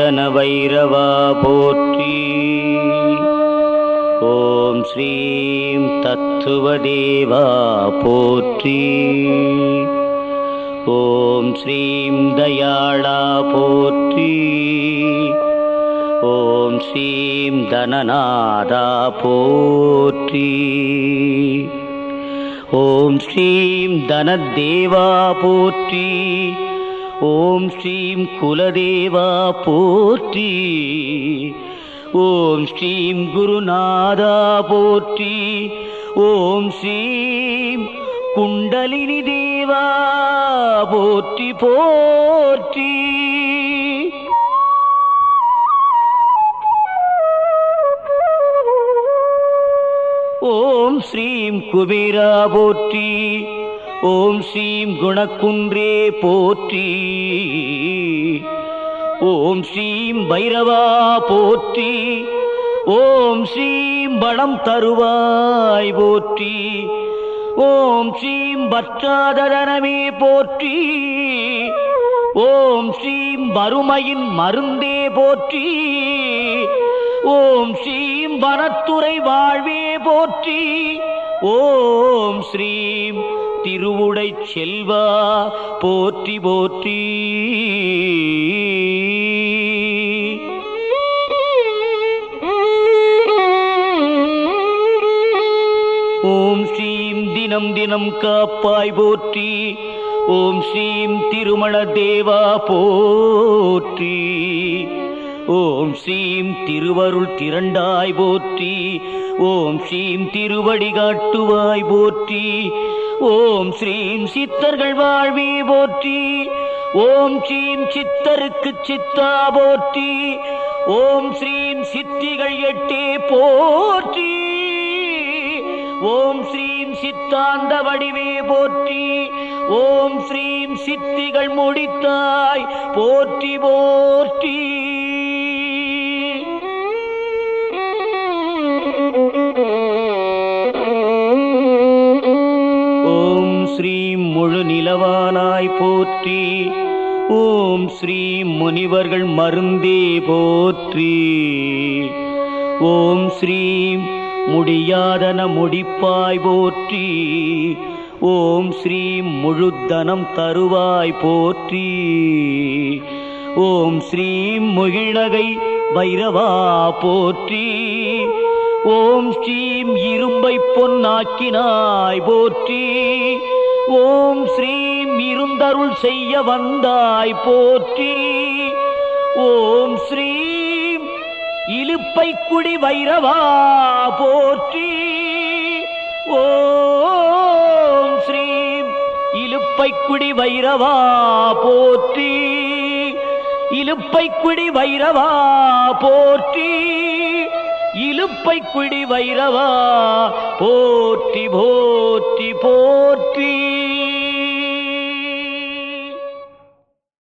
முடியாதன வைரவா போற்றி ஓம் ஸ்ரீம் தத்துவதேவா போற்றி ஓம் ஸ்ரீம் தயாளா போற்றி ஓம் ஸ்ரீம் தனநாதா போற்றி ஓம் ஸ்ரீம் தனதேவா போற்றி ஓம் ஸ்ரீம் குலதேவா போற்றி ஓம் ஸ்ரீம் குருநாதா போற்றி ஓம் ஸ்ரீம் குண்டலினி தேவா போற்றி போற்றி ஓம் ஸ்ரீம் குபேரா போற்றி ஓம் ஸ்ரீம் குணக்குன்றே போற்றி ஓம் ஸ்ரீம் பைரவா போற்றி ஓம் ஸ்ரீம் பணம் தருவாய் போற்றி ஓம் ஸ்ரீம் பற்றாதரனமே போற்றி ஓம் ஸ்ரீம் வறுமையின் மருந்தே போற்றி ஓம் ஸ்ரீம் வனத்துறை வாழ்வே போற்றி ஓம் ஸ்ரீம் திருவுடை செல்வா போற்றி போற்றி ஓம் ஸ்ரீம் தினம் தினம் காப்பாய் போற்றி ஓம் ஸ்ரீம் திருமண தேவா போற்றி ஓம் ஸ்ரீம் திருவருள் திரண்டாய் போற்றி ஓம் ஸ்ரீம் திருவடி காட்டுவாய் போற்றி ஓம் ஸ்ரீம் சித்தர்கள் வாழ்வே போற்றி ஓம் ஸ்ரீம் சித்தருக்கு சித்தா போற்றி ஓம் ஸ்ரீம் சித்திகள் எட்டே போற்றி ஓம் ஸ்ரீம் சித்தாந்த வடிவே போற்றி ஓம் ஸ்ரீம் சித்திகள் முடித்தாய் போற்றி போற்றி ஓம் ஸ்ரீம் முழு நிலவானாய் போற்றி ஓம் ஸ்ரீம் முனிவர்கள் மருந்தே போற்றி ஓம் ஸ்ரீம் முடியாதன முடிப்பாய் போற்றி ஓம் ஸ்ரீம் முழுத்தனம் தருவாய் போற்றி ஓம் ஸ்ரீம் முகிழகை வைரவா போற்றி ஓம் ஸ்ரீம் இரும்பை பொன்னாக்கினாய் போற்றி ஓம் ஸ்ரீம் இருந்தருள் செய்ய வந்தாய் போற்றி ஓம் ஸ்ரீம் இலுப்பை குடி வைரவா போற்றி ஓம் ஸ்ரீம் இலுப்பை குடி வைரவா போற்றி இலுப்பை குடி வைரவா போற்றி இலுப்பை குடி வைரவா போற்றி போற்றி போற்றி